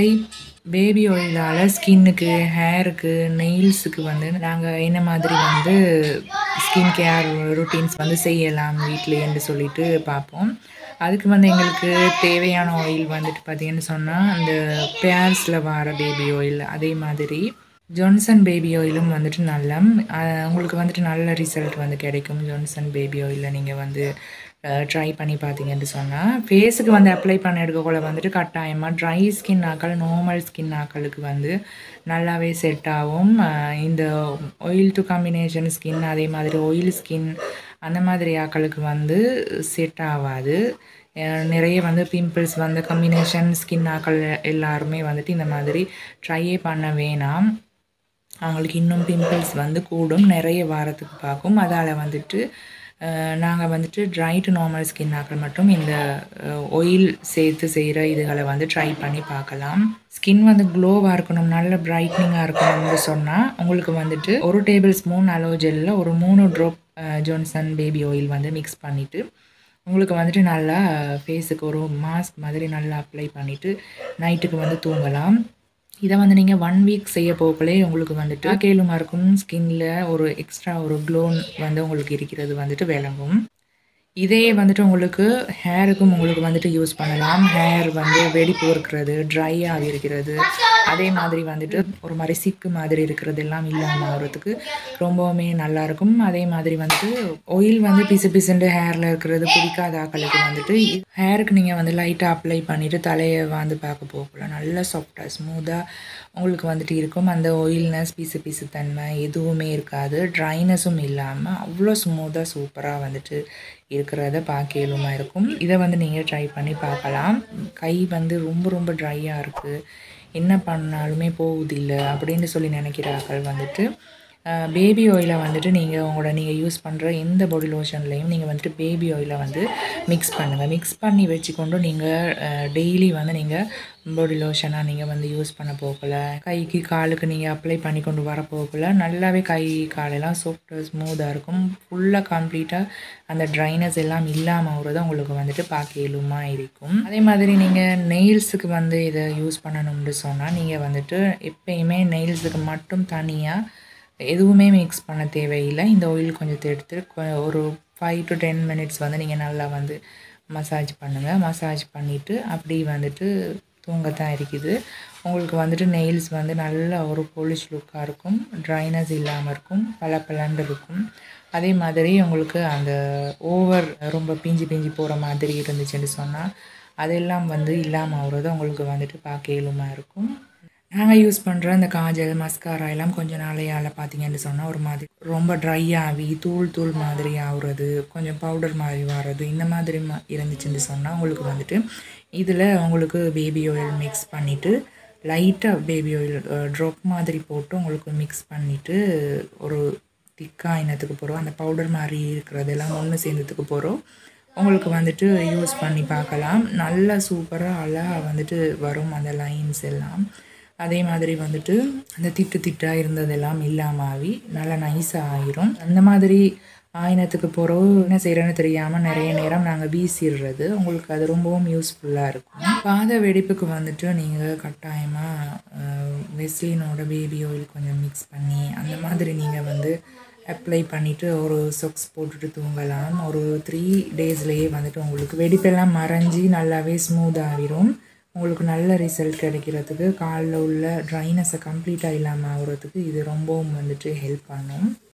மாதிரி பேபி ஆயிலால் ஸ்கின்னுக்கு ஹேருக்கு நெயில்ஸுக்கு வந்து நாங்கள் என்ன மாதிரி வந்து ஸ்கின் கேர் ருட்டீன்ஸ் வந்து செய்யலாம் வீட்டிலேன்னு சொல்லிட்டு பார்ப்போம் அதுக்கு வந்து எங்களுக்கு தேவையான ஆயில் வந்துட்டு பார்த்தீங்கன்னு சொன்னால் அந்த பேர்ஸில் வர பேபி ஆயில் அதே மாதிரி ஜான்சன் பேபி ஆயிலும் வந்துட்டு நல்லா அஹ் உங்களுக்கு வந்துட்டு நல்ல ரிசல்ட் வந்து கிடைக்கும் ஜான்சன் பேபி ஆயிலில் நீங்கள் வந்து ட்ரை பண்ணி பார்த்தீங்கன்னு சொன்னால் ஃபேஸுக்கு வந்து அப்ளை பண்ண எடுக்கக்குள்ள வந்துட்டு கட்டாயமாக ட்ரை ஸ்கின் ஆக்கள் நார்மல் ஸ்கின் ஆக்களுக்கு வந்து நல்லாவே செட் ஆகும் அஹ் இந்த ஆயில் டு காம்பினேஷன் ஸ்கின் அதே மாதிரி ஆயில் ஸ்கின் அந்த மாதிரி ஆக்களுக்கு வந்து செட் ஆகாது அஹ் நிறைய வந்து பிம்பிள்ஸ் வந்து கம்பினேஷன் ஸ்கின் ஆக்கள் எல்லாருமே வந்துட்டு இந்த மாதிரி ட்ரையே பண்ண வேணாம் அவங்களுக்கு இன்னும் பிம்பிள்ஸ் வந்து கூடும் நிறைய வாரத்துக்கு பார்க்கும் அதால் வந்துட்டு நாங்கள் வந்துட்டு ட்ரை டு நார்மல் ஸ்கின் ஆக்கள் மட்டும் இந்த ஆயில் சேர்த்து செய்கிற இதுகளை வந்து ட்ரை பண்ணி பார்க்கலாம் ஸ்கின் வந்து க்ளோவாக இருக்கணும் நல்ல பிரைட்னிங்காக இருக்கணும்னு சொன்னால் உங்களுக்கு வந்துட்டு ஒரு டேபிள் ஸ்பூன் அலோஜெல்லில் ஒரு மூணு ட்ராப் ஜான்சன் பேபி ஆயில் வந்து மிக்ஸ் பண்ணிவிட்டு உங்களுக்கு வந்துட்டு நல்லா ஃபேஸுக்கு ஒரு மாஸ்க் மாதிரி நல்லா அப்ளை பண்ணிவிட்டு நைட்டுக்கு வந்து தூங்கலாம் இதை வந்து நீங்கள் ஒன் வீக் செய்ய போகலே உங்களுக்கு வந்துட்டு கேளுமா இருக்கும் ஸ்கின்ல ஒரு எக்ஸ்ட்ரா ஒரு க்ளோன் வந்து உங்களுக்கு இருக்கிறது வந்துட்டு விளங்கும் இதே வந்துட்டு உங்களுக்கு ஹேருக்கும் உங்களுக்கு வந்துட்டு யூஸ் பண்ணலாம் ஹேர் வந்து வெடிப்பு இருக்கிறது ட்ரையாக இருக்கிறது அதே மாதிரி வந்துட்டு ஒரு மாதிரி சிக்கு மாதிரி இருக்கிறது எல்லாம் இல்லாமல் ஆகிறதுக்கு ரொம்பவுமே நல்லாயிருக்கும் அதே மாதிரி வந்துட்டு ஆயில் வந்து பிசு பிசுண்டு ஹேரில் இருக்கிறது பிடிக்காத ஆக்களுக்கு வந்துட்டு ஹேருக்கு நீங்கள் வந்து லைட்டாக அப்ளை பண்ணிவிட்டு தலையை வந்து பார்க்க போகல நல்லா சாஃப்டாக ஸ்மூத்தாக உங்களுக்கு வந்துட்டு இருக்கும் அந்த ஆயில்னஸ் பிசு பிசு தன்மை எதுவுமே இருக்காது ட்ரைனஸும் இல்லாமல் அவ்வளோ ஸ்மூத்தாக சூப்பராக வந்துட்டு இருக்கிறத பார்க்கலுமா இருக்கும் இதை வந்து நீங்கள் ட்ரை பண்ணி பார்க்கலாம் கை வந்து ரொம்ப ரொம்ப ட்ரையாக இருக்குது என்ன பண்ணாலுமே போகுதில்லை அப்படின்னு சொல்லி நினைக்கிறார்கள் வந்துட்டு பேபி ஆயிலை வந்துட்டு நீங்கள் உங்களோட நீங்கள் யூஸ் பண்ணுற எந்த பாடி லோஷன்லேயும் நீங்கள் வந்துட்டு பேபி ஆயிலை வந்து மிக்ஸ் பண்ணுங்கள் மிக்ஸ் பண்ணி வச்சுக்கொண்டு நீங்கள் டெய்லி வந்து நீங்கள் பாடி லோஷனாக நீங்கள் வந்து யூஸ் பண்ண போகல கைக்கு காலுக்கு நீங்கள் அப்ளை பண்ணி கொண்டு வர போகல நல்லாவே கை காலெல்லாம் சாஃப்டாக ஸ்மூத்தாக இருக்கும் ஃபுல்லாக கம்ப்ளீட்டாக அந்த ட்ரைனஸ் எல்லாம் இல்லாமல் வருது உங்களுக்கு வந்துட்டு பார்க்க இயலுமா இருக்கும் அதே மாதிரி நீங்கள் நெயில்ஸுக்கு வந்து இதை யூஸ் பண்ணணும்னு சொன்னால் நீங்கள் வந்துட்டு எப்பயுமே நெயில்ஸுக்கு மட்டும் தனியாக எதுவுமே மிக்ஸ் பண்ண தேவையில்லை இந்த ஆயில் கொஞ்சம் எடுத்து கொ- ஒரு ஃபைவ் டு டென் மினிட்ஸ் வந்து நீங்கள் நல்லா வந்து மசாஜ் பண்ணுங்கள் மசாஜ் பண்ணிவிட்டு அப்படி வந்துட்டு தூங்கத்தான் இருக்குது உங்களுக்கு வந்துட்டு நெயில்ஸ் வந்து நல்ல ஒரு polish லுக்காக இருக்கும் ட்ரைனஸ் இல்லாமல் இருக்கும் பளபளன்னு இருக்கும் அதே மாதிரி உங்களுக்கு அந்த ஓவர் ரொம்ப பிஞ்சு பிஞ்சு போகிற மாதிரி இருந்துச்சுன்னு சொன்னால் அதெல்லாம் வந்து இல்லாமல் ஆகுறது உங்களுக்கு வந்துட்டு பார்க்க இயலுமா இருக்கும் நாங்கள் யூஸ் பண்ணுற இந்த காஜல் மஸ்காரா எல்லாம் கொஞ்ச நாளையால் பார்த்தீங்கன்னு சொன்னால் ஒரு மாதிரி ரொம்ப ட்ரை ஆகி தூள் தூள் மாதிரி ஆகுறது கொஞ்சம் பவுடர் மாதிரி வர்றது இந்த மாதிரி ம இருந்துச்சுன்னு சொன்னால் உங்களுக்கு வந்துட்டு இதில் உங்களுக்கு பேபி ஆயில் மிக்ஸ் பண்ணிவிட்டு லைட்டாக பேபி ஆயில் ட்ராப் மாதிரி போட்டு உங்களுக்கு மிக்ஸ் பண்ணிவிட்டு ஒரு திக்காக இனத்துக்கு போகிறோம் அந்த பவுடர் மாதிரி இருக்கிறதெல்லாம் ஒன்று சேர்ந்ததுக்கு போகிறோம் உங்களுக்கு வந்துட்டு யூஸ் பண்ணி பார்க்கலாம் நல்லா சூப்பராக அழகாக வந்துட்டு வரும் அந்த லைன்ஸ் எல்லாம் அதே மாதிரி வந்துட்டு அந்த திட்டு திட்டாக இருந்ததெல்லாம் இல்லாமல் ஆகி நல்லா நைஸாக ஆயிரும் அந்த மாதிரி ஆயினத்துக்கு போகிறோம் என்ன செய்கிறேன்னு தெரியாமல் நிறைய நேரம் நாங்கள் வீசிடுறது உங்களுக்கு அது ரொம்பவும் யூஸ்ஃபுல்லாக இருக்கும் பாத வெடிப்புக்கு வந்துட்டு நீங்கள் கட்டாயமாக வெஸ்லினோட பேபி ஆயில் கொஞ்சம் மிக்ஸ் பண்ணி அந்த மாதிரி நீங்கள் வந்து அப்ளை பண்ணிவிட்டு ஒரு சொக்ஸ் போட்டுட்டு தூங்கலாம் ஒரு த்ரீ டேஸ்லேயே வந்துட்டு உங்களுக்கு வெடிப்பெல்லாம் மறைஞ்சி நல்லாவே ஸ்மூத் ஆகிரும் உங்களுக்கு நல்ல ரிசல்ட் கிடைக்கிறதுக்கு காலில் உள்ள ட்ரைனஸை கம்ப்ளீட்டாக இல்லாமல் ஆகுறதுக்கு இது ரொம்பவும் வந்துட்டு ஹெல்ப் பண்ணும்